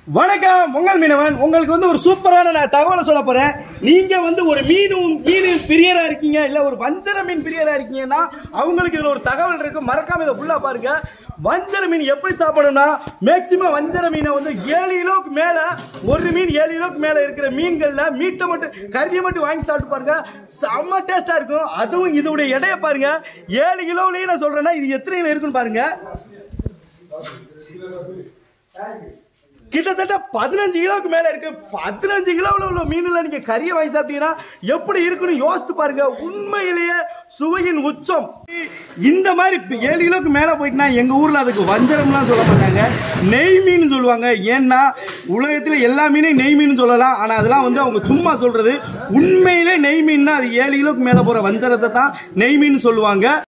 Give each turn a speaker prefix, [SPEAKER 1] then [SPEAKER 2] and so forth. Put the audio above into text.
[SPEAKER 1] வணக்கம் உங்கள் மீனவன் உங்களுக்கு வந்து ஒரு சூப்பரான நான் தகவலை சொல்ல போறேன் நீங்க வந்து ஒரு மீனும் மீன் பிரியரா இருக்கீங்க இல்ல ஒரு வஞ்சர மீன் பிரியரா இருக்கீங்கன்னா அவங்களுக்கு இதுல ஒரு தகவல் இருக்கு மறக்காம இதை ஃபுல்லா பாருங்க வஞ்சர மீன் எப்படி சாப்பிடணும்னா மேக்சிமம் வஞ்சர மீனை வந்து ஏழு கிலோவுக்கு மேல ஒரு மீன் ஏழு கிலோவுக்கு மேல இருக்கிற மீன்கள்ல மீட்டை மட்டும் கறியை மட்டும் வாங்கி சாப்பிட்டு பாருங்க செம்ம டேஸ்டா இருக்கும் அதுவும் இதோடைய எடையை பாருங்க ஏழு கிலோவிலேயே நான் சொல்றேன்னா இது எத்தனை கிலோ இருக்குன்னு பாருங்க கிட்டத்தட்ட பதினஞ்சு கிலோவுக்கு மேல இருக்கு பதினஞ்சு கிலோவில் உள்ள மீன்ல நீங்க கறியை வாங்கி சாப்பிட்டீங்கன்னா எப்படி இருக்குன்னு யோசித்து பாருங்க உண்மையிலேயே சுவையின் உச்சம் இந்த மாதிரி இப்ப ஏழு கிலோவுக்கு மேல போயிட்டுனா எங்க ஊர்ல அதுக்கு வஞ்சரம்லாம் சொல்ல மாட்டாங்க நெய் மீன் சொல்லுவாங்க ஏன்னா உலகத்துல எல்லா மீனையும் நெய் மீன் சொல்லலாம் ஆனா அதெல்லாம் வந்து அவங்க சும்மா சொல்றது உண்மையிலே நெய் மீன்னா அது ஏழு கிலோவுக்கு மேல போற வஞ்சரத்தை தான் நெய் மீன் சொல்லுவாங்க